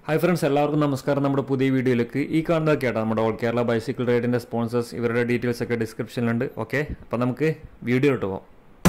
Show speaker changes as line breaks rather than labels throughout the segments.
Hi friends എല്ലാവർക്കും നമസ്കാരം നമ്മുടെ പുതിയ വീഡിയോയിലേക്ക് ഈ കാണുന്നതൊക്കെ ആട്ടോ നമ്മുടെ ഓൾ കേരള ബൈസിക്കിൾ റൈഡിൻ്റെ സ്പോൺസേഴ്സ് ഇവരുടെ ഡീറ്റെയിൽസ് ഒക്കെ ഡിസ്ക്രിപ്ഷനിലുണ്ട് ഓക്കെ അപ്പോൾ നമുക്ക് വീഡിയോ ഇട്ട് പോകാം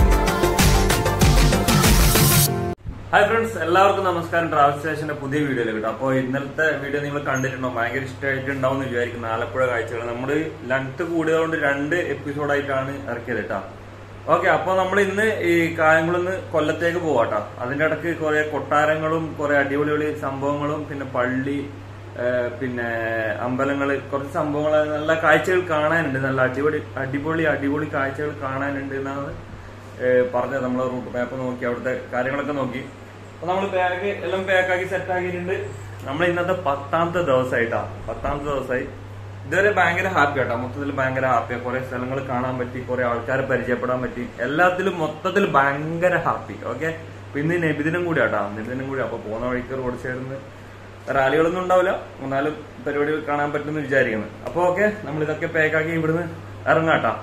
ഹായ് ഫ്രണ്ട്സ് എല്ലാവർക്കും നമസ്കാരം ട്രാവൽ സ്റ്റേഷന്റെ പുതിയ വീഡിയോയിലേക്ക് കേട്ടോ അപ്പോൾ ഇന്നലത്തെ വീഡിയോ നിങ്ങൾ കണ്ടിട്ടുണ്ടോ ഭയങ്കര ഇഷ്ടമായിട്ടുണ്ടാവും എന്ന് വിചാരിക്കുന്നു ആലപ്പുഴ കാഴ്ചകൾ നമ്മൾ ലെങ്ത് കൂടിയതുകൊണ്ട് രണ്ട് എപ്പിസോഡായിട്ടാണ് ഇറക്കിയത് കേട്ടോ ഓക്കെ അപ്പൊ നമ്മൾ ഇന്ന് ഈ കായംകുളന്ന് കൊല്ലത്തേക്ക് പോവാട്ടോ അതിന്റെ ഇടയ്ക്ക് കുറെ കൊട്ടാരങ്ങളും കുറെ അടിപൊളി അടിപൊളി സംഭവങ്ങളും പിന്നെ പള്ളി ആ, പിന്നെ അമ്പലങ്ങള് കുറച്ച് സംഭവങ്ങൾ നല്ല കാഴ്ചകൾ കാണാനുണ്ട് നല്ല അടിപൊളി അടിപൊളി അടിപൊളി കാഴ്ചകൾ കാണാനുണ്ട് എന്നാണ് ഏ, പറഞ്ഞത് നമ്മൾ റൂട്ട് മാപ്പ് നോക്കി അവിടുത്തെ കാര്യങ്ങളൊക്കെ നോക്കി അപ്പൊ നമ്മൾ ബാഗ് എല്ലാം പാക്കാക്കി സെറ്റ് ആക്കിയിട്ടുണ്ട് നമ്മൾ ഇന്നത്തെ പത്താമത്തെ ദിവസമായിട്ടാ പത്താമത്തെ ദിവസമായി ഇതുവരെ ഭയങ്കര ഹാപ്പി ആട്ടോ മൊത്തത്തിൽ ഭയങ്കര ഹാപ്പിയാ കുറെ സ്ഥലങ്ങൾ കാണാൻ പറ്റി കുറെ ആൾക്കാരെ പരിചയപ്പെടാൻ പറ്റി എല്ലാത്തിലും മൊത്തത്തിൽ ഭയങ്കര ഹാപ്പി ഓക്കെ പിന്നെ നബിദിനം കൂടി ആട്ടാ നബിദിനം കൂടി അപ്പൊ പോകുന്ന വഴിക്ക് റോഡ് സൈഡിൽ നിന്ന് റാലികളൊന്നും ഉണ്ടാവില്ല എന്നാലും പരിപാടി കാണാൻ പറ്റുമെന്ന് വിചാരിക്കുന്നു അപ്പൊ ഓക്കെ നമ്മൾ ഇതൊക്കെ പാക്കാക്കി ഇവിടുന്ന് ഇറങ്ങാട്ടാ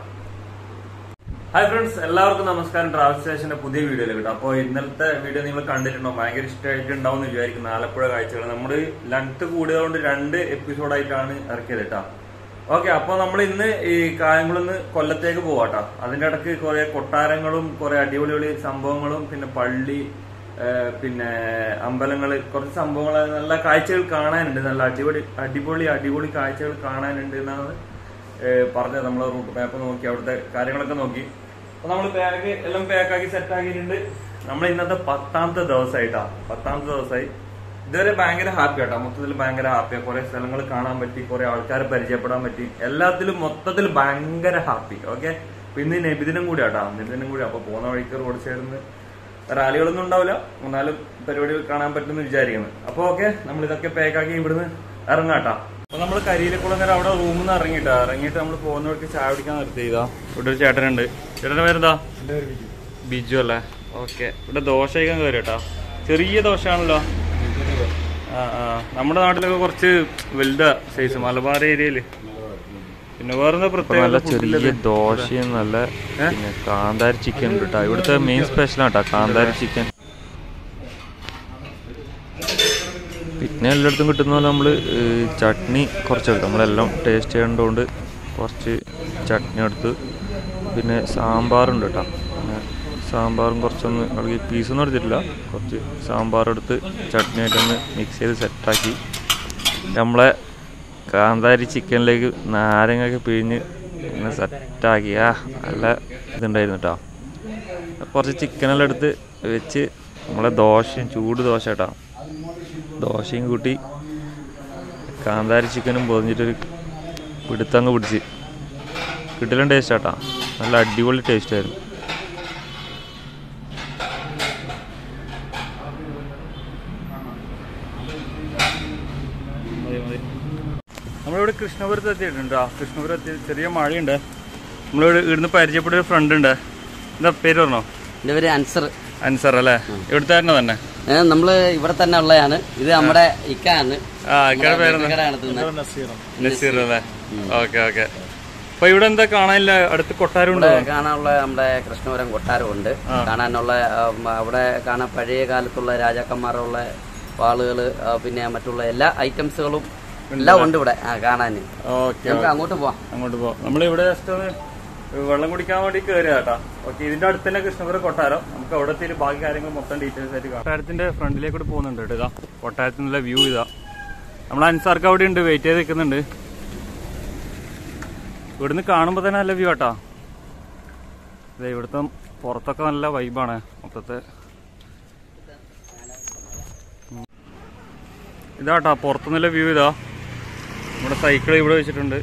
ഹായ് ഫ്രണ്ട്സ് എല്ലാവർക്കും നമസ്കാരം ട്രാവൽ സ്റ്റേഷന്റെ പുതിയ വീഡിയോയിലേക്ക് കേട്ടോ അപ്പോൾ ഇന്നലത്തെ വീഡിയോ നിങ്ങൾ കണ്ടിട്ടുണ്ടോ ഭയങ്കര ഇഷ്ടമായിട്ടുണ്ടാവും എന്ന് വിചാരിക്കുന്നു ആലപ്പുഴ കാഴ്ചകൾ നമ്മൾ ലെങ്ത് കൂടിയതുകൊണ്ട് രണ്ട് എപ്പിസോഡായിട്ടാണ് ഇറക്കിയത് കേട്ടോ ഓക്കെ അപ്പോൾ നമ്മൾ ഇന്ന് ഈ കായംകുളന്ന് കൊല്ലത്തേക്ക് പോവാട്ടോ അതിന്റെ ഇടയ്ക്ക് കുറെ കൊട്ടാരങ്ങളും കുറെ അടിപൊളി അടിപൊളി സംഭവങ്ങളും പിന്നെ പള്ളി ആ, പിന്നെ അമ്പലങ്ങള് കുറച്ച് സംഭവങ്ങൾ നല്ല കാഴ്ചകൾ കാണാനുണ്ട് നല്ല അടിപൊളി അടിപൊളി അടിപൊളി കാഴ്ചകൾ കാണാനുണ്ട് എന്നാണ് ഏഹ് പറഞ്ഞത് നമ്മൾ റൂട്ട് മാപ്പ് നോക്കി അവിടുത്തെ കാര്യങ്ങളൊക്കെ നോക്കി അപ്പൊ നമ്മൾ ബാഗ് എല്ലാം പാക്കാക്കി സെറ്റ് ആക്കിയിട്ടുണ്ട് നമ്മൾ ഇന്നത്തെ പത്താമത്തെ ദിവസമായിട്ടാ പത്താമത്തെ ദിവസമായി ഇതുവരെ ഭയങ്കര ഹാപ്പി ആട്ടോ മൊത്തത്തിൽ ഭയങ്കര ഹാപ്പിയാ കുറെ സ്ഥലങ്ങൾ കാണാൻ പറ്റി കുറെ ആൾക്കാരെ പരിചയപ്പെടാൻ പറ്റി എല്ലാത്തിലും മൊത്തത്തിൽ ഭയങ്കര ഹാപ്പി ഓക്കെ പിന്നെ നബിദിനം കൂടി ആട്ടാ നബിദിനം കൂടി അപ്പൊ പോകുന്ന വഴിക്ക് റോഡ് സൈഡിൽ നിന്ന് റാലികളൊന്നും ഉണ്ടാവില്ല എന്നാലും പരിപാടി കാണാൻ പറ്റുമെന്ന് വിചാരിക്കുന്നു അപ്പൊ ഓക്കെ നമ്മൾ ഇതൊക്കെ പാക്കാക്കി ഇവിടുന്ന് ഇറങ്ങാട്ടാ അപ്പൊ നമ്മൾ കരിയിലക്കുളങ്ങര അവിടെ റൂമിൽ നിന്ന് ഇറങ്ങിട്ടാ ഇറങ്ങിയിട്ട് നമ്മൾ പോകുന്നവർക്ക് ചായ കുടിക്കാൻ നിർത്തി ചെയ്താ ഇവിടെ ഒരു ചേട്ടനുണ്ട് ചേട്ടന്റെ പേരെന്താ ബിജു അല്ലേ ഓക്കെ ഇവിടെ ദോശ കഴിക്കാൻ കയറി കേട്ടാ ചെറിയ ദോശയാണല്ലോ ആ ആ നമ്മുടെ നാട്ടിലൊക്കെ കുറച്ച് വലുതാ സൈസ് മലബാർ ഏരിയയില് പിന്നെ വേറെന്താ പ്രത്യേക
നല്ല ചെറിയ ദോശയും നല്ല പിന്നെ കാന്താരി ചിക്കൻ ഉണ്ട് കേട്ടോ ഇവിടുത്തെ മെയിൻ സ്പെഷ്യൽ ആട്ടോ കാന്താരി ചിക്കൻ പിന്നെ എല്ലായിടത്തും കിട്ടുന്ന പോലെ നമ്മൾ ചട്നി കുറച്ചെടുത്തു നമ്മളെല്ലാം ടേസ്റ്റ് ചെയ്യേണ്ടതുകൊണ്ട് കുറച്ച് ചട്നി എടുത്ത് പിന്നെ സാമ്പാറുണ്ട് കേട്ടോ പിന്നെ സാമ്പാറും കുറച്ചൊന്ന് ഇളകി പീസൊന്നും എടുത്തിട്ടില്ല കുറച്ച് സാമ്പാർ എടുത്ത് ചട്നി ആയിട്ടൊന്ന് മിക്സ് ചെയ്ത് സെറ്റാക്കി നമ്മളെ കാന്താരി ചിക്കനിലേക്ക് നാരങ്ങയൊക്കെ പിഴിഞ്ഞ് ഇങ്ങനെ സെറ്റാക്കി ആ നല്ല ഇതുണ്ടായിരുന്നു കേട്ടോ കുറച്ച് ചിക്കനെല്ലാം എടുത്ത് വെച്ച് നമ്മളെ ദോശയും ചൂട് ദോശ കേട്ടോ ദോശയും കൂട്ടി കാന്താരി ചിക്കനും പൊതിഞ്ഞിട്ടൊരു പിടുത്തങ്ങ് പിടിച്ച് കിട്ടിലും ടേസ്റ്റ് ആട്ടാ നല്ല അടിപൊളി ടേസ്റ്റ് ആയിരുന്നു
മതി, മതി. നമ്മളിവിടെ കൃഷ്ണപുരത്ത് എത്തിയിട്ടുണ്ട് ആ കൃഷ്ണപുരം എത്തി ചെറിയ മഴയുണ്ട് നമ്മളിവിടെ ഇവിടുന്ന് പരിചയപ്പെട്ട ഒരു ഫ്രണ്ട് ഉണ്ട് എന്താ പേര് പറഞ്ഞോ
എൻ്റെ പേര് അൻസർ
അൻസർ അല്ലേ ഇവിടുത്തെ തന്നെ തന്നെ
ഏ, നമ്മള് ഇവിടെ തന്നെ ഉള്ളതാണ് ഇത് നമ്മുടെ ഇക്കാണ്
ആ ഇക്കടെ പേരെന്താ
ഇക്കടെ നടത്തുന്നത്
നസീർ അല്ലേ ഓക്കെ ഓക്കെ അപ്പൊ ഇവിടെ എന്താ കാണാനില്ല അടുത്ത് കൊട്ടാരം ഉണ്ട്
ഇവിടെ കാണാനുള്ള നമ്മുടെ കൃഷ്ണപുരം കൊട്ടാരമുണ്ട് കാണാനുള്ള ഉം, അവിടെ കാണാൻ പഴയ കാലത്തുള്ള രാജാക്കന്മാരുള്ള വാളുകള് ആ, പിന്നെ മറ്റുള്ള എല്ലാ ഐറ്റംസുകളും എല്ലാം ഉണ്ട് ഇവിടെ ആ കാണാൻ
ഓക്കെ
നമുക്ക് അങ്ങോട്ട് പോവാം
അങ്ങോട്ട് പോവാം നമ്മളിവിടെ ജസ്റ്റ് ഒന്ന് വെള്ളം കുടിക്കാൻ വേണ്ടി കയറിയ കേട്ടോ ഓക്കെ ഇതിന്റെ അടുത്ത് തന്നെ കൃഷ്ണപുരം കൊട്ടാരം നമുക്ക് അവിടെ എത്തിയിട്ട് ബാക്കി കാര്യങ്ങൾ മൊത്തം ഡീറ്റെയിൽസ് ആയിട്ട് കാണാം കൊട്ടാരത്തിന്റെ ഫ്രണ്ടിലേക്ക് കൂടെ പോകുന്നുണ്ട് കേട്ടോ ഇതാ കൊട്ടാരത്തിനുള്ള വ്യൂ ഇതാ നമ്മൾ അൻസാർക്ക് അവിടെ ഉണ്ട് വെയിറ്റ് ചെയ്ത് നിൽക്കുന്നുണ്ട് ഇവിടുന്ന് കാണുമ്പോൾ തന്നെ നല്ല വ്യൂ ആട്ടാ ഇതാ ഇവിടുത്തെ പുറത്തൊക്കെ നല്ല വൈബാണ് മൊത്തത്തെ ഉം. ഇതാട്ടാ പുറത്തുനിന്നുള്ള വ്യൂ ഇതാ നമ്മുടെ സൈക്കിൾ ഇവിടെ വെച്ചിട്ടുണ്ട്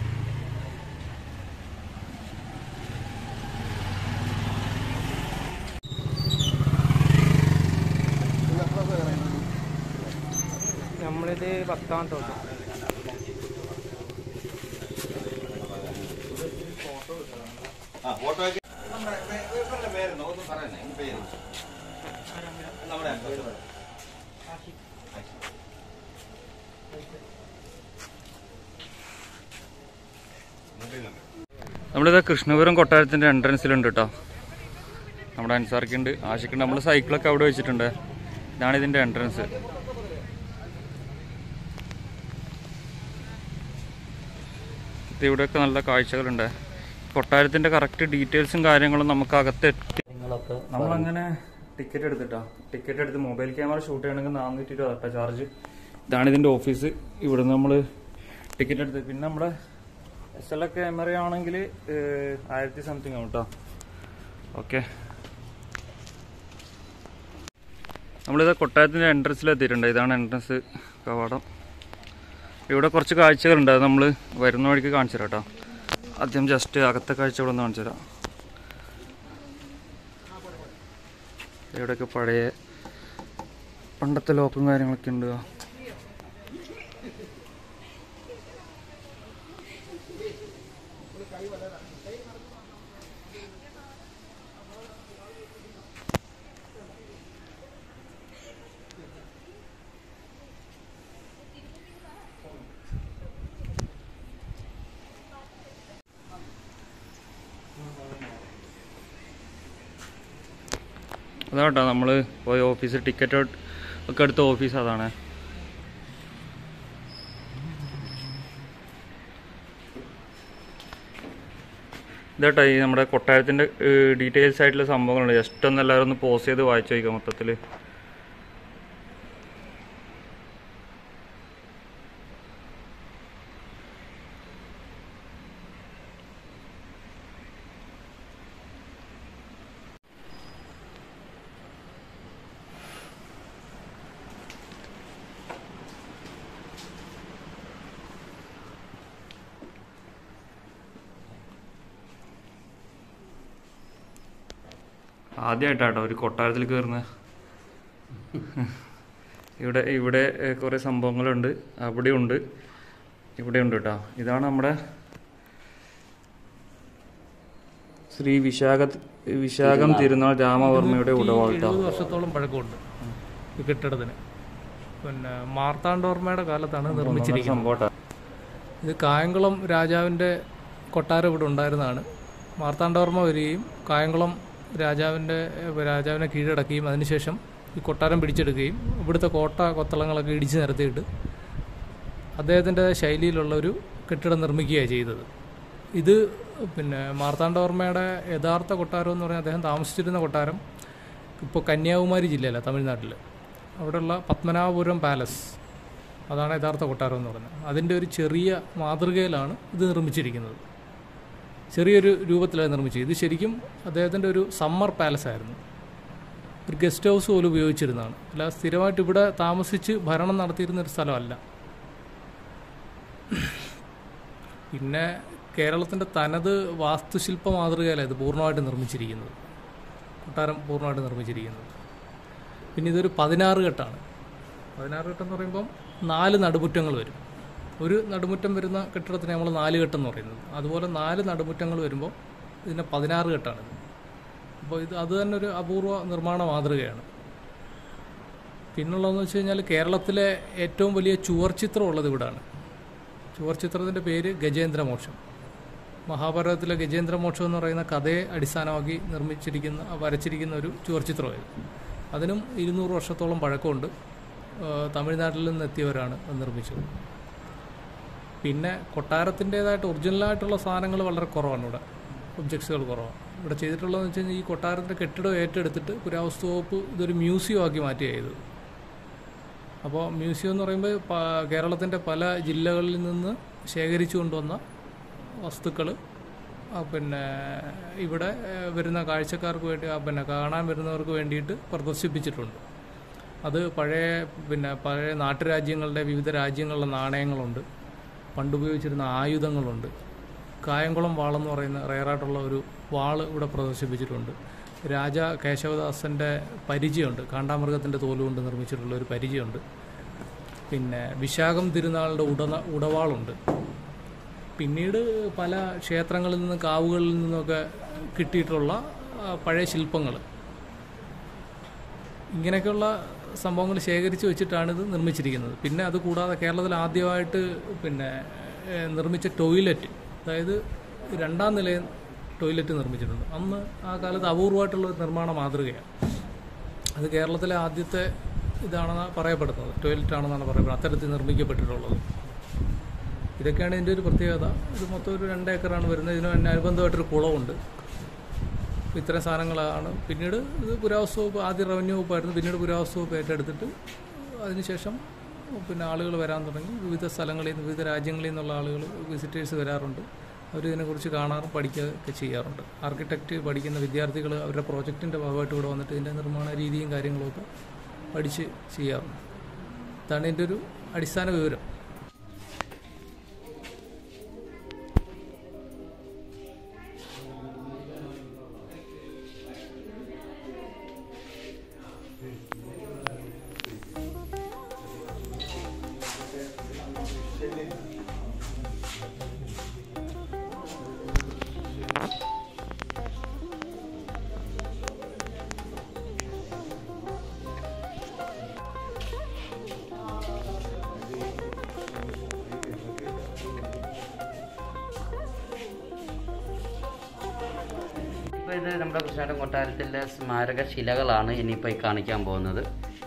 നമ്മളിത് പത്താമത്തെ ദിവസം
നമ്മളിതാ കൃഷ്ണപുരം കൊട്ടാരത്തിന്റെ എൻട്രൻസിലുണ്ട് കേട്ടോ നമ്മുടെ അൻസാർക്കുണ്ട് ആശിക്കുണ്ട് നമ്മൾ സൈക്കിളൊക്കെ അവിടെ വെച്ചിട്ടുണ്ട് ഇതാണ് ഇതിന്റെ എൻട്രൻസ്
ഇത് ഇവിടെയൊക്കെ നല്ല കാഴ്ചകളുണ്ട് കൊട്ടാരത്തിൻ്റെ കറക്റ്റ് ഡീറ്റെയിൽസും കാര്യങ്ങളും നമുക്ക് അകത്തെത്തി
നിങ്ങളൊക്കെ
നമ്മളങ്ങനെ ടിക്കറ്റ് എടുത്തിട്ടാ ടിക്കറ്റ് എടുത്ത് മൊബൈൽ ക്യാമറ ഷൂട്ട് ചെയ്യണമെങ്കിൽ നാനൂറ്റി ഇരുപത് ചാർജ് ഇതാണ് ഇതിൻ്റെ ഓഫീസ് ഇവിടെ നമ്മൾ ടിക്കറ്റ് എടുത്ത് പിന്നെ നമ്മുടെ എസ് എൽ ക്യാമറ ആണെങ്കിൽ ആയിരത്തി സംതിങ് ആവും കേട്ടോ ഓക്കെ നമ്മളിത് കൊട്ടാരത്തിൻ്റെ എൻട്രൻസിൽ എത്തിയിട്ടുണ്ട് ഇതാണ് എൻട്രൻസ് കവാടം ഇവിടെ കുറച്ച് കാഴ്ചകളുണ്ട് അത് നമ്മൾ വരുന്ന വഴിക്ക് കാണിച്ചു തരാം കേട്ടോ ആദ്യം ജസ്റ്റ് അകത്തെ കാഴ്ചകളൊന്ന് കാണിച്ചു തരാം ഇവിടെയൊക്കെ പഴയ പണ്ടത്തെ ലോക്കും കാര്യങ്ങളൊക്കെ ഉണ്ട് അതാട്ടോ നമ്മൾ പോയ ഓഫീസ് ടിക്കറ്റ് ഒക്കെ എടുത്ത ഓഫീസ് അതാണ് ഇതാട്ടോ ഈ നമ്മുടെ കൊട്ടാരത്തിൻ്റെ ഡീറ്റെയിൽസ് ആയിട്ടുള്ള സംഭവങ്ങളുണ്ട് ജസ്റ്റ് ഒന്ന് എല്ലാവരും ഒന്ന് പോസ് ചെയ്ത് വായിച്ചു നോക്കാം മൊത്തത്തിൽ ആദ്യമായിട്ടാട്ടോ ഒരു കൊട്ടാരത്തിൽ കയറുന്ന ഇവിടെ ഇവിടെ ഏഹ്, കുറേ സംഭവങ്ങളുണ്ട് അവിടെയുണ്ട് ഇവിടെയുണ്ട് കേട്ടോ ഇതാണ് നമ്മുടെ ശ്രീ വിശാഖ വിശാഖം തിരുനാൾ രാമവർമ്മയുടെ ഉടവാൾ കേട്ടോ
എഴുപത് വർഷത്തോളം പഴക്കമുണ്ട് ഈ കെട്ടിടത്തിന് പിന്നെ മാർത്താണ്ഡവർമ്മയുടെ കാലത്താണ് നിർമ്മിച്ചിരിക്കുന്നത്
സംഭവം ട്ടോ.
ഇത് കായംകുളം രാജാവിൻ്റെ കൊട്ടാരം ഇവിടെ ഉണ്ടായിരുന്നതാണ് മാർത്താണ്ഡവർമ്മ വരികയും കായംകുളം രാജാവിൻ്റെ ഏഹ്, രാജാവിനെ കീഴടക്കുകയും അതിനുശേഷം ഈ കൊട്ടാരം പിടിച്ചെടുക്കുകയും ഇവിടുത്തെ കോട്ട കൊത്തളങ്ങളൊക്കെ ഇടിച്ചു നിരത്തിയിട്ട് അദ്ദേഹത്തിൻ്റെ ശൈലിയിലുള്ള ഒരു കെട്ടിടം നിർമ്മിക്കുകയാണ് ചെയ്തത് ഇത് പിന്നെ മാർത്താണ്ഡവർമ്മയുടെ യഥാർത്ഥ കൊട്ടാരം എന്ന് പറഞ്ഞാൽ അദ്ദേഹം താമസിച്ചിരുന്ന കൊട്ടാരം ഇപ്പോൾ കന്യാകുമാരി ജില്ലയിലാണ് തമിഴ്നാട്ടിൽ അവിടെയുള്ള പത്മനാഭപുരം പാലസ് അതാണ് യഥാർത്ഥ കൊട്ടാരം എന്ന് പറയുന്നത് അതിൻ്റെ ഒരു ചെറിയ മാതൃകയിലാണ് ഇത് നിർമ്മിച്ചിരിക്കുന്നത് ചെറിയൊരു രൂപത്തിലാണ് നിർമ്മിച്ചത് ഇത് ശരിക്കും അദ്ദേഹത്തിൻ്റെ ഒരു സമ്മർ പാലസ് ആയിരുന്നു ഒരു ഗസ്റ്റ് ഹൗസ് പോലും ഉപയോഗിച്ചിരുന്നതാണ് അല്ല സ്ഥിരമായിട്ട് ഇവിടെ താമസിച്ച് ഭരണം നടത്തിയിരുന്ന ഒരു സ്ഥലമല്ല പിന്നെ കേരളത്തിൻ്റെ തനത് വാസ്തുശില്പ മാതൃകയിലാണ് ഇത് പൂർണ്ണമായിട്ട് നിർമ്മിച്ചിരിക്കുന്നത് കൊട്ടാരം പൂർണ്ണമായിട്ട് നിർമ്മിച്ചിരിക്കുന്നത് പിന്നെ ഇതൊരു പതിനാറ് കെട്ടാണ് പതിനാറ് കെട്ട് എന്ന് പറയുമ്പം നാല് നടുമുറ്റങ്ങൾ വരും ഒരു നടുമുറ്റം വരുന്ന കെട്ടിടത്തിന് നമ്മൾ നാല് കെട്ടെന്ന് പറയുന്നത് അതുപോലെ നാല് നടുമുറ്റങ്ങൾ വരുമ്പോൾ ഇതിനെ പതിനാറ് കെട്ടാണിത് അപ്പോൾ ഇത് അത് തന്നെ ഒരു അപൂർവ നിർമ്മാണ മാതൃകയാണ് പിന്നുള്ളതെന്ന് വെച്ച് കഴിഞ്ഞാൽ കേരളത്തിലെ ഏറ്റവും വലിയ ചുവർ ചിത്രം ഉള്ളത് ഇവിടാണ് ചുവർ ചിത്രത്തിൻ്റെ പേര് ഗജേന്ദ്രമോക്ഷം മഹാഭാരതത്തിലെ ഗജേന്ദ്രമോക്ഷം എന്ന് പറയുന്ന കഥയെ അടിസ്ഥാനമാക്കി നിർമ്മിച്ചിരിക്കുന്ന വരച്ചിരിക്കുന്ന ഒരു ചുവർ ചിത്രമായിരുന്നു അതിനും ഇരുന്നൂറ് വർഷത്തോളം പഴക്കമുണ്ട് ആ, തമിഴ്നാട്ടിൽ നിന്ന് എത്തിയവരാണ് അത് നിർമ്മിച്ചത് പിന്നെ കൊട്ടാരത്തിൻ്റേതായിട്ട് ഒറിജിനലായിട്ടുള്ള സാധനങ്ങൾ വളരെ കുറവാണ് ഇവിടെ ഒബ്ജക്ട്സുകൾ കുറവാണ് ഇവിടെ ചെയ്തിട്ടുള്ളതെന്ന് വെച്ച് കഴിഞ്ഞാൽ ഈ കൊട്ടാരത്തിൻ്റെ കെട്ടിടം ഏറ്റെടുത്തിട്ട് പുരാവസ്തു വകുപ്പ് ഇതൊരു മ്യൂസിയം ആക്കി മാറ്റുക ചെയ്തത് അപ്പോൾ മ്യൂസിയം എന്ന് പറയുമ്പോൾ പ- കേരളത്തിൻ്റെ പല ജില്ലകളിൽ നിന്ന് ശേഖരിച്ചു കൊണ്ടുവന്ന വസ്തുക്കൾ പിന്നെ ഇവിടെ ആ, വരുന്ന കാഴ്ചക്കാർക്ക് വേണ്ടി ആ, പിന്നെ കാണാൻ വരുന്നവർക്ക് വേണ്ടിയിട്ട് പ്രദർശിപ്പിച്ചിട്ടുണ്ട് അത് പഴയ പിന്നെ പഴയ നാട്ടുരാജ്യങ്ങളുടെ വിവിധ രാജ്യങ്ങളിലെ നാണയങ്ങളുണ്ട് പണ്ടുപയോഗിച്ചിരുന്ന ആയുധങ്ങളുണ്ട് കായംകുളം വാളെന്ന് പറയുന്ന റയറായിട്ടുള്ള ഒരു വാള് ഇവിടെ പ്രദർശിപ്പിച്ചിട്ടുണ്ട് രാജ കേശവദാസൻ്റെ പരിചയമുണ്ട് കാണ്ടാമൃഗത്തിൻ്റെ തോലുകൊണ്ട് നിർമ്മിച്ചിട്ടുള്ള ഒരു പരിചയമുണ്ട് പിന്നെ വിശാഖം തിരുനാളിൻ്റെ ഉടന ഉടവാളുണ്ട് പിന്നീട് പല ക്ഷേത്രങ്ങളിൽ നിന്ന് കാവുകളിൽ നിന്നൊക്കെ കിട്ടിയിട്ടുള്ള ആ, പഴയ ശില്പങ്ങൾ ഇങ്ങനെയൊക്കെയുള്ള സംഭവങ്ങൾ ശേഖരിച്ച് വെച്ചിട്ടാണ് ഇത് നിർമ്മിച്ചിരിക്കുന്നത് പിന്നെ അത് കൂടാതെ കേരളത്തിൽ ആദ്യമായിട്ട് പിന്നെ ഏഹ്, നിർമ്മിച്ച ടോയ്ലറ്റ് അതായത് രണ്ടാം നിലയിൽ ടോയ്ലറ്റ് നിർമ്മിച്ചിട്ടുണ്ട് അന്ന് ആ കാലത്ത് അപൂർവമായിട്ടുള്ള ഒരു നിർമ്മാണ മാതൃകയാണ് അത് കേരളത്തിലെ ആദ്യത്തെ ഇതാണെന്ന് പറയപ്പെടുന്നത് ടോയ്ലറ്റ് ആണെന്നാണ് പറയപ്പെടുന്നത് അത്തരത്തിൽ നിർമ്മിക്കപ്പെട്ടിട്ടുള്ളത് ഇതൊക്കെയാണ് ഇതിൻ്റെ ഒരു പ്രത്യേകത ഇത് മൊത്തം ഒരു രണ്ട് ഏക്കറാണ് വരുന്നത് ഇതിന് തന്നെ അനുബന്ധമായിട്ടൊരു കുളമുണ്ട് അപ്പോൾ ഇത്തരം സാധനങ്ങളാണ് പിന്നീട് ഇത് പുരാവസ്തു വകുപ്പ് ആദ്യം റവന്യൂ വകുപ്പായിരുന്നു പിന്നീട് പുരാവസ്തു വകുപ്പ് ഏറ്റെടുത്തിട്ട് അതിനുശേഷം പിന്നെ ആളുകൾ വരാൻ തുടങ്ങി വിവിധ സ്ഥലങ്ങളിൽ നിന്ന് വിവിധ രാജ്യങ്ങളിൽ നിന്നുള്ള ആളുകൾ വിസിറ്റേഴ്സ് വരാറുണ്ട് അവർ ഇതിനെക്കുറിച്ച് കാണാറും പഠിക്കുകയൊക്കെ ചെയ്യാറുണ്ട് ആർക്കിടെക്റ്റ് പഠിക്കുന്ന വിദ്യാർത്ഥികൾ അവരുടെ പ്രോജക്റ്റിൻ്റെ ഭാഗമായിട്ട് ഇവിടെ വന്നിട്ട് ഇതിൻ്റെ നിർമ്മാണ രീതിയും കാര്യങ്ങളുമൊക്കെ പഠിച്ച് ചെയ്യാറുണ്ട് ഇതാണ് ഇതിൻ്റെ ഒരു അടിസ്ഥാന വിവരം
ഇപ്പോൾ ഇത് നമ്മുടെ കൃഷ്ണാടൻ കൊട്ടാരത്തിലെ സ്മാരക ശിലകളാണ് ഇനിയിപ്പോൾ ഈ കാണിക്കാൻ പോകുന്നത്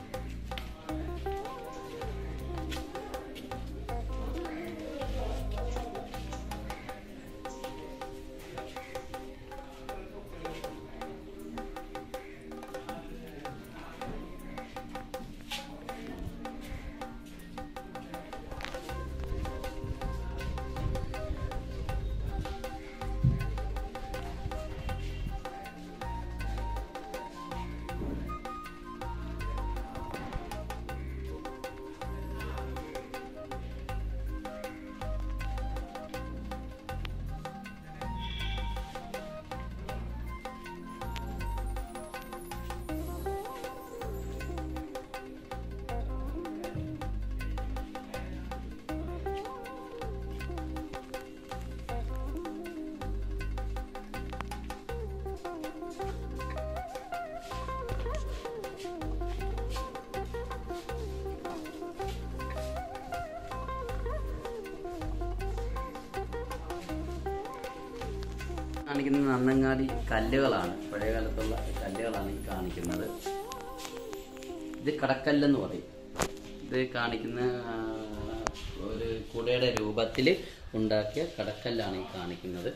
കാണിക്കുന്നത് നന്നങ്ങാടി കല്ലുകളാണ് പഴയ കാലത്തുള്ള കല്ലുകളാണ് ഈ കാണിക്കുന്നത് ഇത് കടക്കല്ലെന്ന് പറയും ഇത് കാണിക്കുന്ന ആ, ഒരു കുടയുടെ രൂപത്തിൽ ഉണ്ടാക്കിയ കടക്കല്ലാണ് ഈ കാണിക്കുന്നത്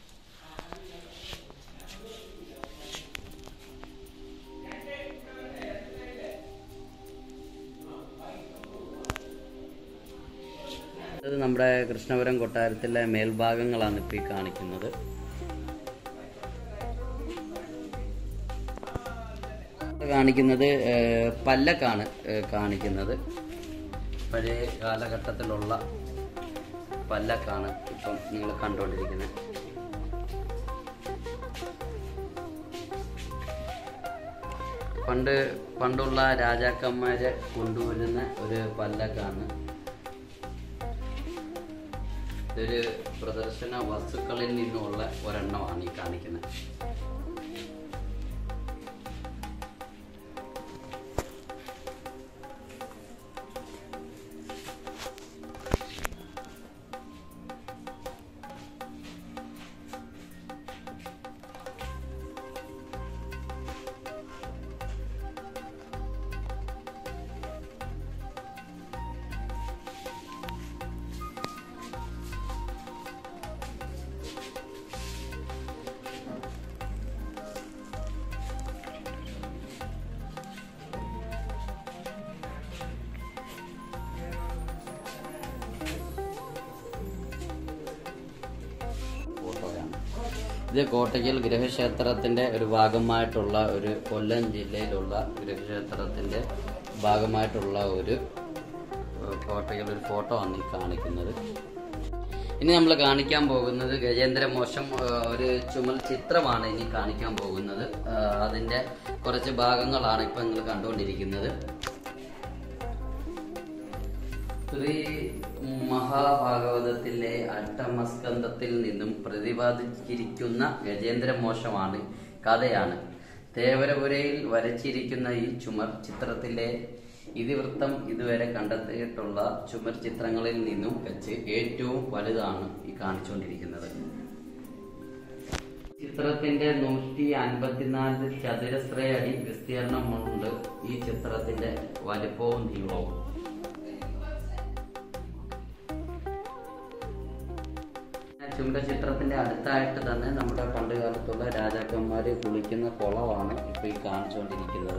ഇത് നമ്മുടെ കൃഷ്ണപുരം കൊട്ടാരത്തിലെ മേൽഭാഗങ്ങളാണ് ഇപ്പോൾ ഈ കാണിക്കുന്നത് കാണിക്കുന്നത് ഏഹ്, പല്ലക്കാണ് ഏഹ്, കാണിക്കുന്നത് പഴയ കാലഘട്ടത്തിലുള്ള പല്ലക്കാണ് ഇപ്പം നിങ്ങൾ കണ്ടുകൊണ്ടിരിക്കുന്നത് പണ്ട് പണ്ടുള്ള രാജാക്കന്മാരെ കൊണ്ടുവരുന്ന ഒരു പല്ലക്കാണ് ഇതൊരു പ്രദർശന വസ്തുക്കളിൽ നിന്നുള്ള ഒരെണ്ണമാണ് ഈ കാണിക്കുന്നത് ഫോട്ടോയാണ് ഇത് കോട്ടയ്ക്കൽ ഗൃഹക്ഷേത്രത്തിന്റെ ഒരു ഭാഗമായിട്ടുള്ള ഒരു കൊല്ലം ജില്ലയിലുള്ള ഗൃഹക്ഷേത്രത്തിന്റെ ഭാഗമായിട്ടുള്ള ഒരു ഏഹ്, കോട്ടയ്ക്കൽ ഒരു ഫോട്ടോ ആണ് ഈ കാണിക്കുന്നത് ഇനി നമ്മൾ കാണിക്കാൻ പോകുന്നത് ഗജേന്ദ്രമോശം ഏഹ്, ഒരു ചുമൽ ചിത്രമാണ് ഇനി കാണിക്കാൻ പോകുന്നത് ഏഹ്, അതിന്റെ കുറച്ച് ഭാഗങ്ങളാണ് ഇപ്പൊ നിങ്ങൾ കണ്ടുകൊണ്ടിരിക്കുന്നത് ശ്രീ മഹാഭാഗവതത്തിലെ അഷ്ടമസ്കന്ധത്തിൽ നിന്നും പ്രതിപാദിച്ചിരിക്കുന്ന ഗജേന്ദ്രമോശമാണ് കഥയാണ് തേവരപുരയിൽ വരച്ചിരിക്കുന്ന ഈ ചുമർ ചിത്രത്തിലെ ഇതിവൃത്തം ഇതുവരെ കണ്ടെത്തിയിട്ടുള്ള ചുമർ ചിത്രങ്ങളിൽ നിന്നും വെച്ച് ഏറ്റവും വലുതാണ് ഈ കാണിച്ചുകൊണ്ടിരിക്കുന്നത് ചിത്രത്തിന്റെ നൂറ്റി അൻപത്തിനാല് ചതുരശ്ര അടി വിസ്തീർണമുണ്ട് ഈ ചിത്രത്തിന്റെ വലിപ്പവും നീളവും ചുമര ചിത്രത്തിന്റെ അടുത്തായിട്ട് തന്നെ നമ്മുടെ പണ്ട് കാലത്തുള്ള രാജാക്കന്മാര് കുളിക്കുന്ന കുളമാണ് ഇപ്പൊ ഈ കാണിച്ചുകൊണ്ടിരിക്കുന്നത്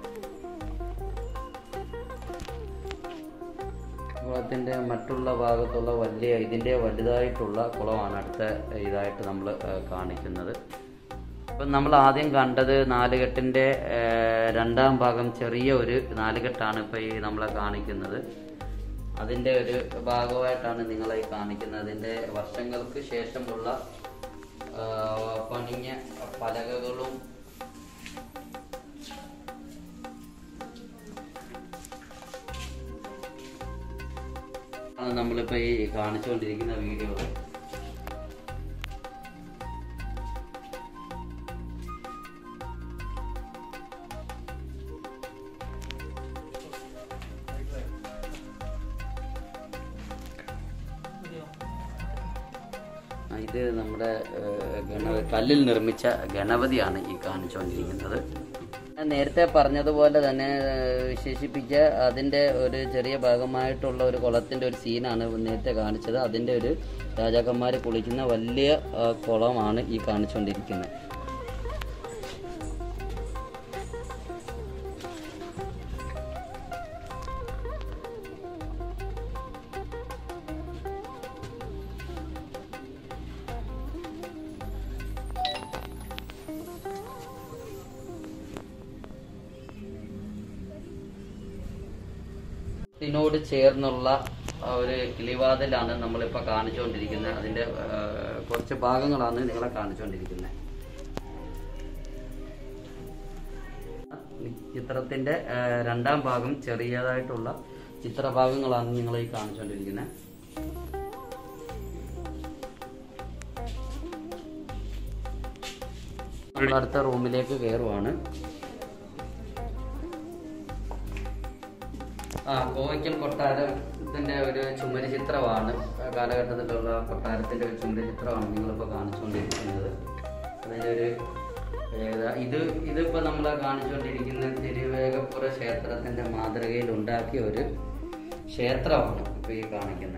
കുളത്തിന്റെ മറ്റുള്ള ഭാഗത്തുള്ള വലിയ ഇതിന്റെ വലുതായിട്ടുള്ള കുളമാണ് അടുത്ത ഇതായിട്ട് നമ്മൾ കാണിക്കുന്നത് ഇപ്പം നമ്മൾ ആദ്യം കണ്ടത് നാലുകെട്ടിന്റെ ഏഹ്, രണ്ടാം ഭാഗം ചെറിയ ഒരു നാലുകെട്ടാണ് ഇപ്പൊ ഈ നമ്മളെ കാണിക്കുന്നത് അതിന്റെ ഒരു ഭാഗമായിട്ടാണ് നിങ്ങളെ ഈ കാണിക്കുന്നത് അതിന്റെ വർഷങ്ങൾക്ക് ശേഷമുള്ള ആ, പണിഞ്ഞ പലകകളും ആണ് നമ്മളിപ്പോ ഈ കാണിച്ചുകൊണ്ടിരിക്കുന്ന വീഡിയോ ആ, ഇത് നമ്മുടെ ഏഹ്, ഗണ കല്ലിൽ നിർമ്മിച്ച ഗണപതിയാണ് ഈ കാണിച്ചുകൊണ്ടിരിക്കുന്നത് ഞാൻ നേരത്തെ പറഞ്ഞതുപോലെ തന്നെ ഏഹ്, വിശേഷിപ്പിച്ച അതിന്റെ ഒരു ചെറിയ ഭാഗമായിട്ടുള്ള ഒരു കുളത്തിന്റെ ഒരു സീനാണ് നേരത്തെ കാണിച്ചത് അതിന്റെ ഒരു രാജാക്കന്മാർ കുളിക്കുന്ന വലിയ ആ, കുളമാണ് ഈ കാണിച്ചുകൊണ്ടിരിക്കുന്നത് ഇതിനോട് ചേർന്നുള്ള ആ ഒരു കിളിവാതിലാണ് നമ്മളിപ്പോ കാണിച്ചുകൊണ്ടിരിക്കുന്നത് അതിന്റെ ആ, കുറച്ച് ഭാഗങ്ങളാണ് നിങ്ങളെ കാണിച്ചുകൊണ്ടിരിക്കുന്നത് ചിത്രത്തിന്റെ ആ, രണ്ടാം ഭാഗം ചെറിയതായിട്ടുള്ള ചിത്രഭാഗങ്ങളാണ് നിങ്ങൾ ഈ കാണിച്ചുകൊണ്ടിരിക്കുന്നത് നമ്മൾ അടുത്ത റൂമിലേക്ക് കയറുവാണ് ആ കോവയ്ക്കൽ കൊട്ടാരത്തിന്റെ ഒരു ചുമര് ചിത്രമാണ് ആ കാലഘട്ടത്തിലുള്ള കൊട്ടാരത്തിന്റെ ഒരു ചുമര് ചിത്രമാണ് നിങ്ങളിപ്പോൾ കാണിച്ചുകൊണ്ടിരിക്കുന്നത് അതിന്റെ ഒരു ഏതാ ഇത് ഇതിപ്പോ നമ്മൾ കാണിച്ചുകൊണ്ടിരിക്കുന്ന തിരുവേഗപ്പുര ക്ഷേത്രത്തിന്റെ മാതൃകയിൽ ഉണ്ടാക്കിയ ഒരു ക്ഷേത്രമാണ് ഇപ്പൊ ഈ കാണിക്കുന്നത്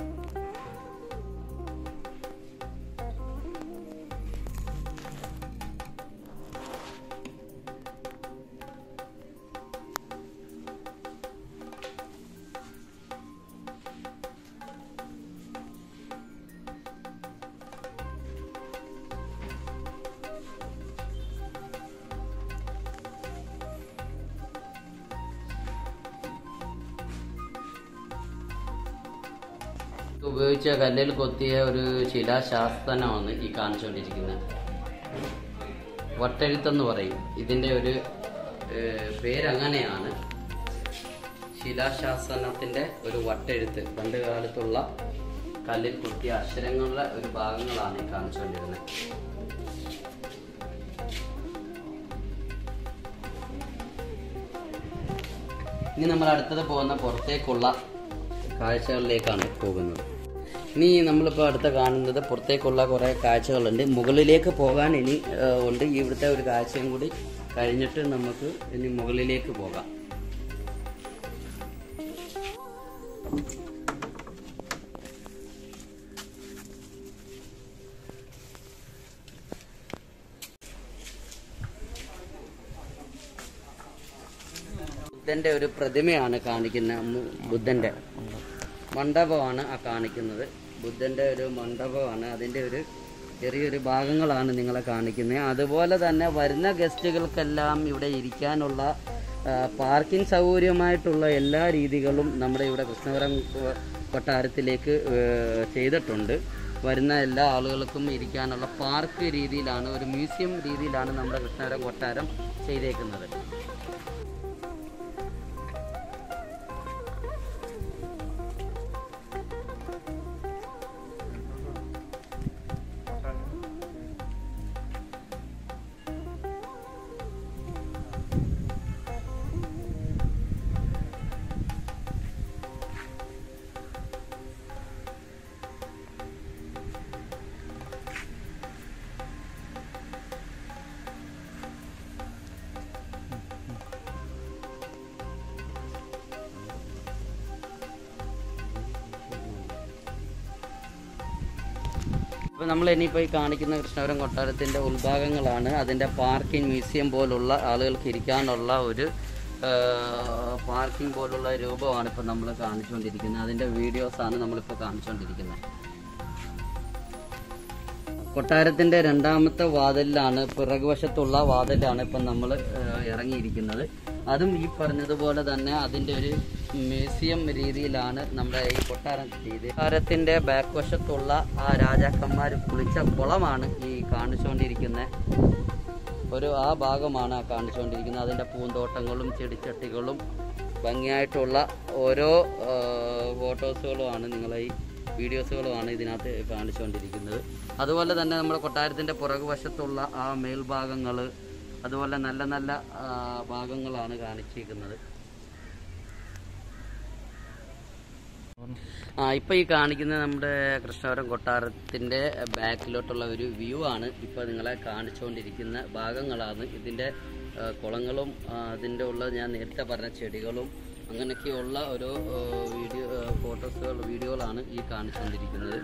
ഉപയോഗിച്ച കല്ലിൽ കൊത്തിയ ഒരു ശിലാശാസ്ത്രമാണ് ഈ കാണിച്ചുകൊണ്ടിരിക്കുന്നത് വട്ടെഴുത്തെന്ന് പറയും ഇതിന്റെ ഒരു ഏഹ്, പേരങ്ങനെയാണ് ശിലാശാസനത്തിന്റെ ഒരു വട്ടെഴുത്ത് പണ്ട് കാലത്തുള്ള കല്ലിൽ കൊത്തിയ അക്ഷരങ്ങളുടെ ഒരു ഭാഗങ്ങളാണ് ഈ കാണിച്ചുകൊണ്ടിരുന്നത് ഇനി നമ്മൾ അടുത്തത് പോകുന്ന പുറത്തേക്കുള്ള കാഴ്ചകളിലേക്കാണ് പോകുന്നത് ഇനി നമ്മളിപ്പോൾ അടുത്ത കാണുന്നത് പുറത്തേക്കുള്ള കുറേ കാഴ്ചകളുണ്ട് മുകളിലേക്ക് പോകാൻ ഇനി ആ, ഉണ്ട് ഇവിടുത്തെ ഒരു കാഴ്ചയും കൂടി കഴിഞ്ഞിട്ട് നമുക്ക് ഇനി മുകളിലേക്ക് പോകാം ബുദ്ധന്റെ ഒരു പ്രതിമയാണ് കാണിക്കുന്ന മു- ബുദ്ധന്റെ മണ്ഡപമാണ് ആ കാണിക്കുന്നത് ബുദ്ധന്റെ ഒരു മണ്ഡപമാണ് അതിന്റെ ഒരു ചെറിയൊരു ഭാഗങ്ങളാണ് നിങ്ങളെ കാണിക്കുന്നത് അതുപോലെ തന്നെ വരുന്ന ഗസ്റ്റുകൾക്കെല്ലാം ഇവിടെ ഇരിക്കാനുള്ള ആ, പാർക്കിംഗ് സൗകര്യമായിട്ടുള്ള എല്ലാ രീതികളും നമ്മുടെ ഇവിടെ കൃഷ്ണപുരം കൊ- കൊട്ടാരത്തിലേക്ക് ഏ, ചെയ്തിട്ടുണ്ട് വരുന്ന എല്ലാ ആളുകൾക്കും ഇരിക്കാനുള്ള പാർക്ക് രീതിയിലാണ് ഒരു മ്യൂസിയം രീതിയിലാണ് നമ്മുടെ കൃഷ്ണപുരം കൊട്ടാരം ചെയ്തേക്കുന്നത് ഇപ്പം നമ്മൾ ഇനിയിപ്പോൾ ഈ കാണിക്കുന്ന കൃഷ്ണപുരം കൊട്ടാരത്തിൻ്റെ ഉൾഭാഗങ്ങളാണ് അതിൻ്റെ പാർക്കിംഗ് മ്യൂസിയം പോലുള്ള ആളുകൾക്ക് ഇരിക്കാനുള്ള ഒരു പാർക്കിംഗ് പോലുള്ള രൂപമാണ് ഇപ്പോൾ നമ്മൾ കാണിച്ചുകൊണ്ടിരിക്കുന്നത് അതിൻ്റെ വീഡിയോസാണ് നമ്മളിപ്പോൾ കാണിച്ചുകൊണ്ടിരിക്കുന്നത് കൊട്ടാരത്തിന്റെ രണ്ടാമത്തെ വാതിലിലാണ് പിറകുവശത്തുള്ള വാതിലാണ് ഇപ്പം നമ്മൾ ഇറങ്ങിയിരിക്കുന്നത് അതും ഈ പറഞ്ഞതുപോലെ തന്നെ അതിന്റെ ഒരു മ്യൂസിയം രീതിയിലാണ് നമ്മുടെ ഈ കൊട്ടാരം ചെയ്ത് കൊട്ടാരത്തിന്റെ ബാക്ക് വശത്തുള്ള ആ രാജാക്കന്മാർ കുളിച്ച കുളമാണ് ഈ കാണിച്ചുകൊണ്ടിരിക്കുന്നത് ഒരു ആ ഭാഗമാണ് ആ കാണിച്ചുകൊണ്ടിരിക്കുന്നത് അതിന്റെ പൂന്തോട്ടങ്ങളും ചെടിച്ചട്ടികളും ഭംഗിയായിട്ടുള്ള ഓരോ ഫോട്ടോസുകളുമാണ് നിങ്ങളെ ഈ വീഡിയോസുകളുമാണ് ഇതിനകത്ത് കാണിച്ചുകൊണ്ടിരിക്കുന്നത് അതുപോലെ തന്നെ നമ്മുടെ കൊട്ടാരത്തിൻ്റെ പുറകുവശത്തുള്ള ആ മേൽഭാഗങ്ങൾ അതുപോലെ നല്ല നല്ല ആ, ഭാഗങ്ങളാണ് കാണിച്ചിരിക്കുന്നത് ആ ഇപ്പം ഈ കാണിക്കുന്നത് നമ്മുടെ കൃഷ്ണപുരം കൊട്ടാരത്തിൻ്റെ ബാക്കിലോട്ടുള്ള ഒരു വ്യൂ ആണ് ഇപ്പോൾ നിങ്ങളെ കാണിച്ചുകൊണ്ടിരിക്കുന്ന ഭാഗങ്ങളാണ് ഇതിൻ്റെ ആ, കുളങ്ങളും ആ, അതിൻ്റെ ഉള്ള ഞാൻ നേരത്തെ പറഞ്ഞ ചെടികളും അങ്ങനെയൊക്കെയുള്ള ഓരോ ആ, വീഡിയോ ആ, ഫോട്ടോസുകൾ വീഡിയോകളാണ് ഈ കാണിച്ചുകൊണ്ടിരിക്കുന്നത്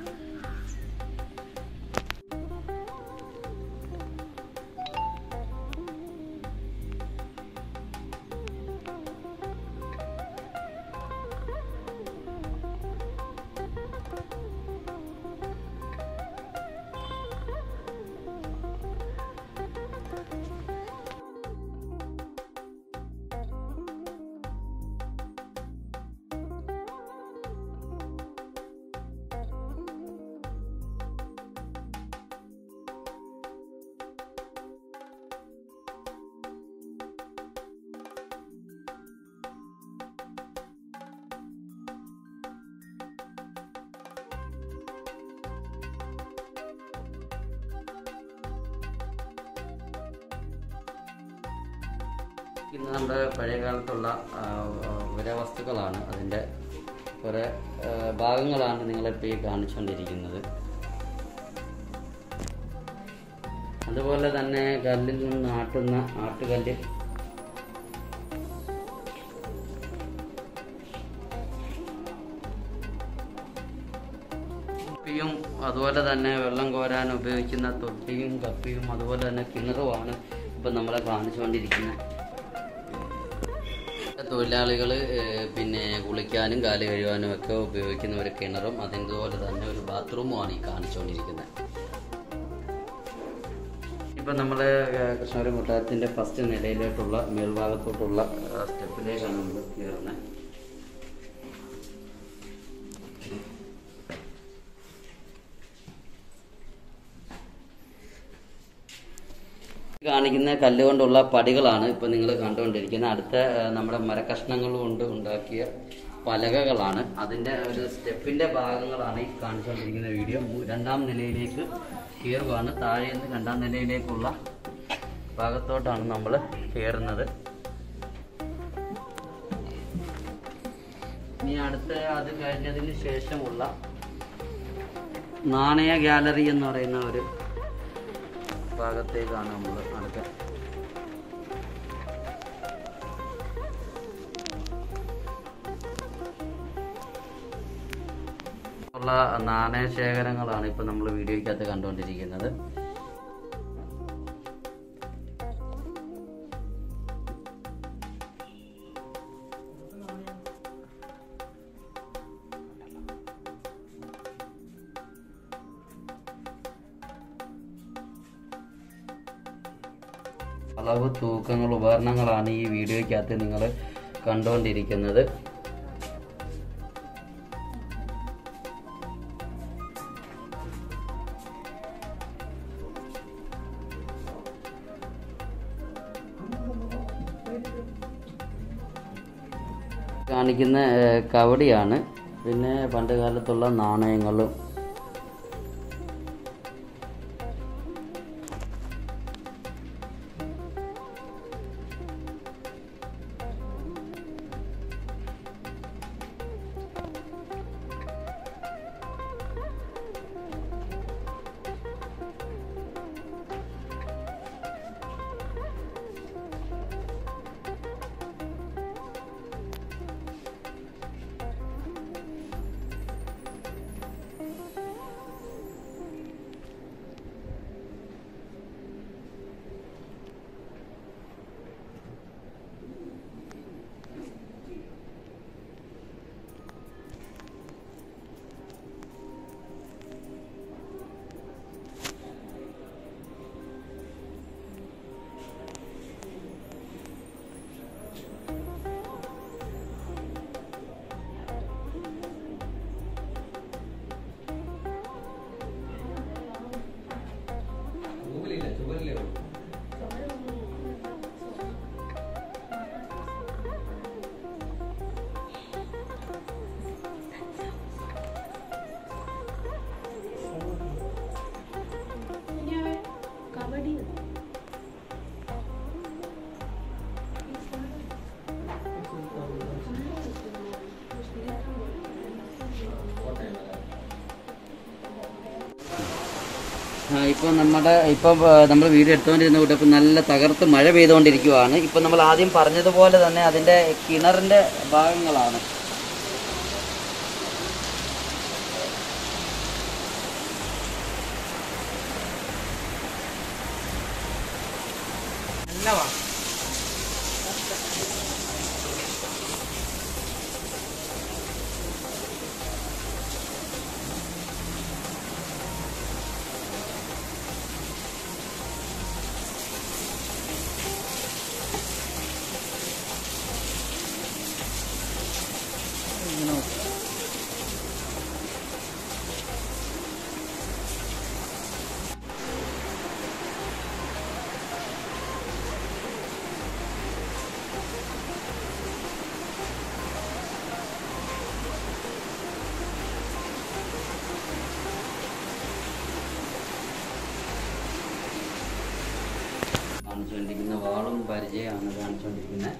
ഇന്ന് നമ്മുടെ പഴയ കാലത്തുള്ള ആ, ആ, പുരാവസ്തുക്കളാണ് അതിൻ്റെ കുറേ ആ, ഭാഗങ്ങളാണ് നിങ്ങളിപ്പോൾ ഈ കാണിച്ചുകൊണ്ടിരിക്കുന്നത് അതുപോലെ തന്നെ കല്ലിൽ നിന്ന് ആട്ടുന്ന ആട്ടുകല്ല് തൊപ്പിയും അതുപോലെ തന്നെ വെള്ളം കോരാൻ ഉപയോഗിക്കുന്ന തൊട്ടിയും കപ്പിയും അതുപോലെ തന്നെ കിണറുമാണ് ഇപ്പം നമ്മളെ കാണിച്ചുകൊണ്ടിരിക്കുന്നത് തൊഴിലാളികൾ പിന്നെ കുളിക്കാനും കാല് കഴുകാനും ഒക്കെ ഉപയോഗിക്കുന്ന ഒരു കിണറും അതിൻ്റെപോലെ തന്നെ ഒരു ബാത്റൂമുമാണ് ഈ കാണിച്ചുകൊണ്ടിരിക്കുന്നത് ഇപ്പം നമ്മൾ കൃഷ്ണപുരം കൊട്ടാരത്തിൻ്റെ ഫസ്റ്റ് നിലയിലോട്ടുള്ള മേൽഭാഗത്തോട്ടുള്ള ആ, സ്റ്റെപ്പിലേക്കാണ് നമ്മൾ കയറുന്നത് കാണിക്കുന്ന കല്ലുകൊണ്ടുള്ള പടികളാണ് ഇപ്പൊ നിങ്ങൾ കണ്ടുകൊണ്ടിരിക്കുന്നത് അടുത്ത ആ, നമ്മുടെ മരക്കഷ്ണങ്ങൾ കൊണ്ട് ഉണ്ടാക്കിയ പലകകളാണ് അതിന്റെ ഒരു സ്റ്റെപ്പിന്റെ ഭാഗങ്ങളാണ് ഈ കാണിച്ചുകൊണ്ടിരിക്കുന്ന വീഡിയോ മൂ- രണ്ടാം നിലയിലേക്ക് കയറുകയാണ് താഴെ നിന്ന് രണ്ടാം നിലയിലേക്കുള്ള ഭാഗത്തോട്ടാണ് നമ്മൾ കയറുന്നത് ഇനി അടുത്ത അത് കഴിഞ്ഞതിന് ശേഷമുള്ള നാണയ ഗാലറി എന്ന് പറയുന്ന ഒരു ഭാഗത്തേക്കാണ് നമ്മൾ അടുത്ത ഉള്ള നാണയ ശേഖരങ്ങളാണ് ഇപ്പൊ നമ്മൾ വീഡിയോയ്ക്കകത്ത് കണ്ടുകൊണ്ടിരിക്കുന്നത് അളവ് തൂക്കങ്ങൾ ഉപകരണങ്ങളാണ് ഈ വീഡിയോയ്ക്കകത്ത് നിങ്ങൾ കണ്ടുകൊണ്ടിരിക്കുന്നത് കാണിക്കുന്ന ഏഹ്, കവടിയാണ് പിന്നെ പണ്ട് കാലത്തുള്ള നാണയങ്ങളും ഇപ്പൊ നമ്മുടെ ഇപ്പൊ നമ്മൾ വീഡിയോ എടുത്തുകൊണ്ടിരുന്ന കൂട്ടപ്പോൾ നല്ല തകർത്ത് മഴ പെയ്തുകൊണ്ടിരിക്കുവാണ് ഇപ്പൊ നമ്മൾ ആദ്യം പറഞ്ഞതുപോലെ തന്നെ അതിന്റെ കിണറിന്റെ ഭാഗങ്ങളാണ്
നല്ലവാ
കാണിച്ചുകൊണ്ടിരിക്കുന്ന വാളും പരിചയമാണ് കാണിച്ചുകൊണ്ടിരിക്കുന്നത്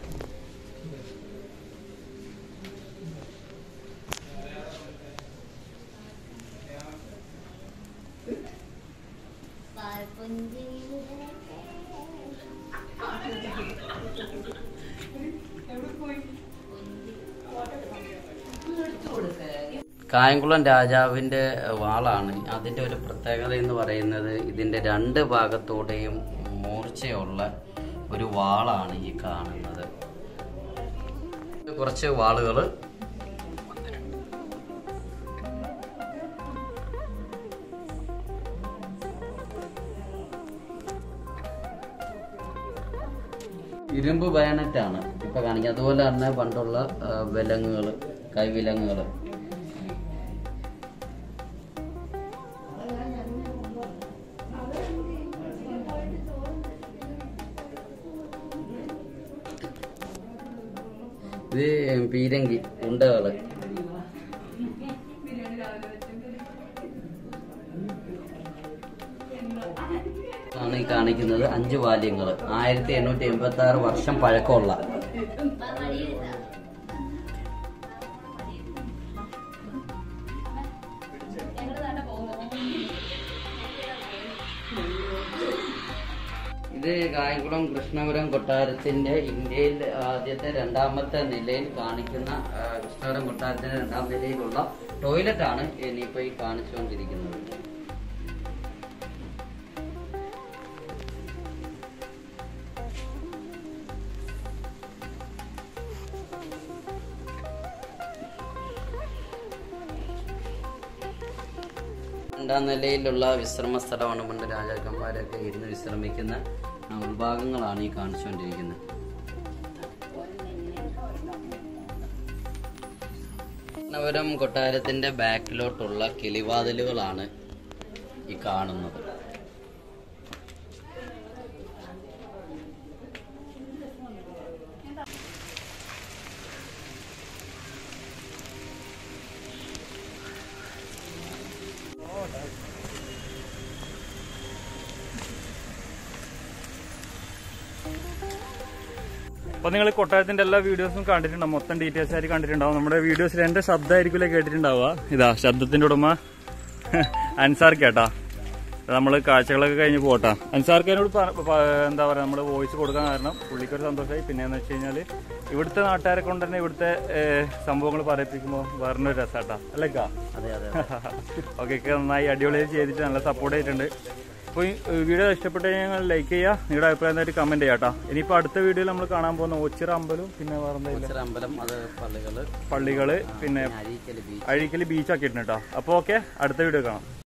കായംകുളം രാജാവിന്റെ വാളാണ് അതിന്റെ ഒരു പ്രത്യേകത എന്ന് പറയുന്നത് ഇതിന്റെ രണ്ട് ഭാഗത്തൂടെയും മൂർച്ചയുള്ള ഒരു വാളാണ് ഈ കാണുന്നത് കുറച്ച് വാളുകൾ ഇരുമ്പ് ബയണറ്റാണ് ഇപ്പൊ കാണിക്കുക അതുപോലെ തന്നെ പണ്ടുള്ള വിലങ്ങുകൾ കൈവിലങ്ങുകൾ ഇത് പീരങ്കി ഉണ്ടകള് ആണ് ഈ കാണിക്കുന്നത് അഞ്ച് വാല്യങ്ങൾ ആയിരത്തി എണ്ണൂറ്റി എൺപത്തി ആറ് വർഷം പഴക്കമുള്ള ഇത് കായംകുളം കൃഷ്ണപുരം കൊട്ടാരത്തിന്റെ ഇന്ത്യയിൽ ആദ്യത്തെ രണ്ടാമത്തെ നിലയിൽ കാണിക്കുന്ന ആ, കൃഷ്ണപുരം കൊട്ടാരത്തിന്റെ രണ്ടാം നിലയിലുള്ള ടോയ്ലറ്റ് ആണ് ഇനിയിപ്പോ ഈ കാണിച്ചുകൊണ്ടിരിക്കുന്നത് രണ്ടാം നിലയിലുള്ള വിശ്രമ സ്ഥലമാണ് പണ്ട് രാജാക്കന്മാരൊക്കെ ഇരുന്ന് വിശ്രമിക്കുന്ന ആ, ഉൾഭാഗങ്ങളാണ് ഈ കാണിച്ചുകൊണ്ടിരിക്കുന്നത് കൃഷ്ണപുരം കൊട്ടാരത്തിന്റെ ബാക്കിലോട്ടുള്ള കിളിവാതിലുകളാണ് ഈ കാണുന്നത്
അപ്പൊ നിങ്ങൾ കൊട്ടാരത്തിന്റെ എല്ലാ വീഡിയോസും കണ്ടിട്ടുണ്ടാവും മൊത്തം ഡീറ്റെയിൽസ് ആയിട്ട് കണ്ടിട്ടുണ്ടാവും നമ്മുടെ വീഡിയോസിൽ എന്റെ ശബ്ദമായിരിക്കില്ല കേട്ടിട്ടുണ്ടാവുക ഇതാ ശബ്ദത്തിന്റെ ഉടമ അൻസാർ കേട്ടാ നമ്മൾ കാഴ്ചകളൊക്കെ കഴിഞ്ഞ് പോട്ടാ അൻസാർക്കനോട് എന്താ പറയാ നമ്മൾ വോയിസ് കൊടുക്കാൻ കാരണം പുള്ളിക്കൊരു സന്തോഷമായി പിന്നെ എന്ന് വെച്ച് കഴിഞ്ഞാൽ ഇവിടുത്തെ നാട്ടുകാരെ കൊണ്ട് തന്നെ ഇവിടുത്തെ സംഭവങ്ങൾ പറയിപ്പിക്കുമ്പോൾ വേറൊരു രസാട്ടാ അല്ലേക്കാ
അതെ അതെ
ഓക്കെ ഒക്കെ നന്നായി അടിപൊളിയായി ചെയ്തിട്ട് നല്ല സപ്പോർട്ട് ചെയ്തിട്ടുണ്ട് അപ്പോൾ ഈ വീഡിയോ ഇഷ്ടപ്പെട്ട് കഴിഞ്ഞാൽ ലൈക്ക് ചെയ്യുക നിങ്ങളുടെ അഭിപ്രായം എന്തായിട്ട് കമന്റ് ചെയ്യാം കേട്ടോ ഇനിയിപ്പോൾ അടുത്ത വീഡിയോയിൽ നമ്മൾ കാണാൻ പോകുന്ന ഒച്ചിറ അമ്പലവും പിന്നെ വേറെ എന്തെങ്കിലും
ഇച്ചിരി അമ്പലം അത് പള്ളികള്
പള്ളികള് പിന്നെ
അരീക്കല് ബീച്ച്
അഴീക്കൽ ബീച്ച് ആക്കിയിട്ടുണ്ട് കേട്ടോ അപ്പോൾ ഓക്കെ അടുത്ത വീഡിയോ കാണാം